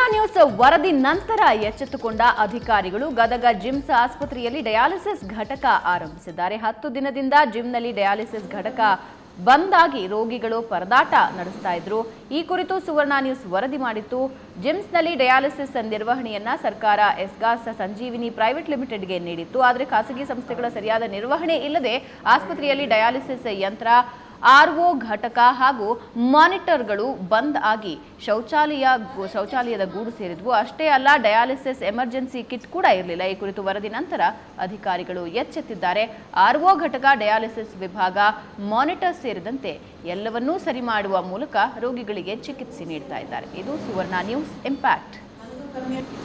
news ವರದಿ ನಂತರ ಎಚ್ಚೆತ್ತುಕೊಂಡ ಅಧಿಕಾರಿಗಳು ಗದಗ ಜಿಮ್ಸ್ ಆಸ್ಪತ್ರೆಯಲ್ಲಿ ಡಯಾಲಿಸಿಸ್ ಘಟಕ ಆರಂಭಿಸಿದ್ದಾರೆ ಹತ್ತು ದಿನದಿಂದ ಜಿಮ್ನಲ್ಲಿ ಡಯಾಲಿಸಿಸ್ ಘಟಕ ಬಂದಾಗಿ ರೋಗಿಗಳು ಪರದಾಟ ನಡೆಸ್ತಾ ಇದ್ರು ಈ ಕುರಿತು ಸುವರ್ಣ ನ್ಯೂಸ್ ವರದಿ ಮಾಡಿತ್ತು ಜಿಮ್ಸ್ನಲ್ಲಿ ಡಯಾಲಿಸಿಸ್ ನಿರ್ವಹಣೆಯನ್ನ ಸರ್ಕಾರ ಎಸ್ಗಾಸ್ ಸಂಜೀವಿನಿ ಪ್ರೈವೇಟ್ ಲಿಮಿಟೆಡ್ಗೆ ನೀಡಿತ್ತು ಆದರೆ ಖಾಸಗಿ ಸಂಸ್ಥೆಗಳ ಸರಿಯಾದ ನಿರ್ವಹಣೆ ಇಲ್ಲದೆ ಆಸ್ಪತ್ರೆಯಲ್ಲಿ ಡಯಾಲಿಸಿಸ್ ಯಂತ್ರ ಆರ್ಒ ಘಟಕ ಹಾಗೂ ಮಾನಿಟರ್ಗಳು ಬಂದ್ ಆಗಿ ಶೌಚಾಲಯ ಗು- ಶೌಚಾಲಯದ ಗೂಡು ಸೇರಿದ್ವು ಅಷ್ಟೇ ಅಲ್ಲ ಡಯಾಲಿಸಿಸ್ ಎಮರ್ಜೆನ್ಸಿ ಕಿಟ್ ಕೂಡ ಇರಲಿಲ್ಲ ಈ ಕುರಿತು ವರದಿ ನಂತರ ಅಧಿಕಾರಿಗಳು ಎಚ್ಚೆತ್ತಿದ್ದಾರೆ ಆರ್ಒ ಘಟಕ ಡಯಾಲಿಸಿಸ್ ವಿಭಾಗ ಮಾನಿಟರ್ ಸೇರಿದಂತೆ ಎಲ್ಲವನ್ನೂ ಸರಿ ಮಾಡುವ ಮೂಲಕ ರೋಗಿಗಳಿಗೆ ಚಿಕಿತ್ಸೆ ನೀಡ್ತಾ ಇದ್ದಾರೆ ಇದು ಸುವರ್ಣ ನ್ಯೂಸ್ ಇಂಪ್ಯಾಕ್ಟ್